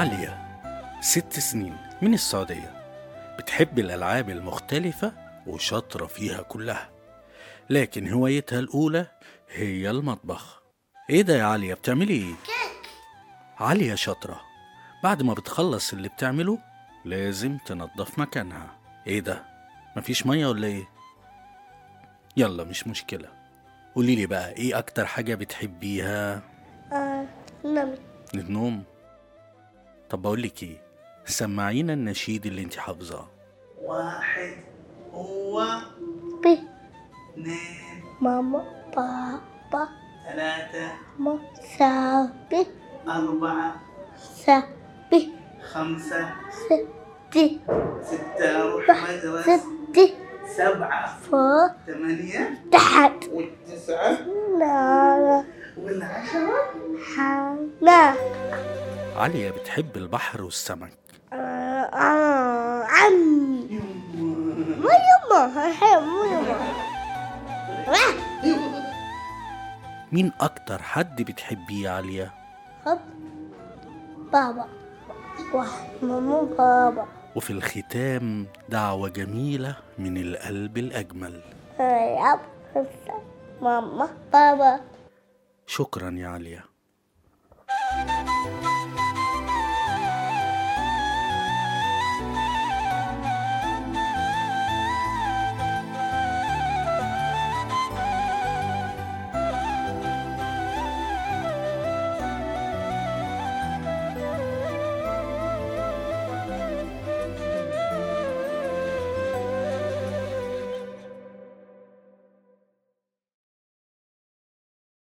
عالية ست سنين من السعودية بتحب الألعاب المختلفة وشاطرة فيها كلها لكن هوايتها الأولى هي المطبخ إيه ده يا عالية بتعملي إيه؟ عالية شاطرة بعد ما بتخلص اللي بتعمله لازم تنظف مكانها إيه ده؟ مفيش مية ولا إيه؟ يلا مش مشكلة قوليلي بقى إيه أكتر حاجة بتحبيها؟ آه نمت النوم طب بقولك إيه؟ سمعينا النشيد اللي انت حافظاه واحد هو بي اثنين ماما بابا ثلاثة ما سابي أربعة سابي خمسة ستي ستة أروح مدرسة ستي سبعة فوق ثمانية تحت والتسعة نانا والعشرة حنا عالية بتحب البحر والسمك آه آه عم ما يما هي مو يما مين أكتر حد بتحبيه يا عالية؟ هب بابا واحد ماما بابا وفي الختام دعوة جميلة من القلب الأجمل يا ماما بابا شكرا يا عالية